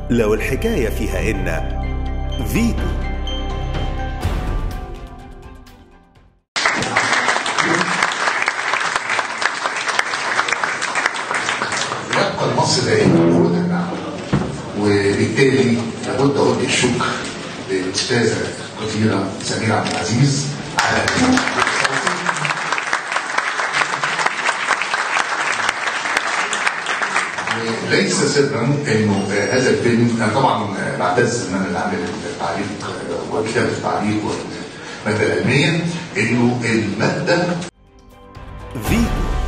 لو الحكاية فيها إن فيتو يبقى المصري دائما قوة النعم وبالتالي لابد أوجه الشكر للأستاذة القديرة سميرة عبد العزيز على ليس سرا انه هذا الفيلم انا طبعا بعتز ان انا اللي عامل التعليق وكتابه التعليق والماده العلميه انه الماده فيتو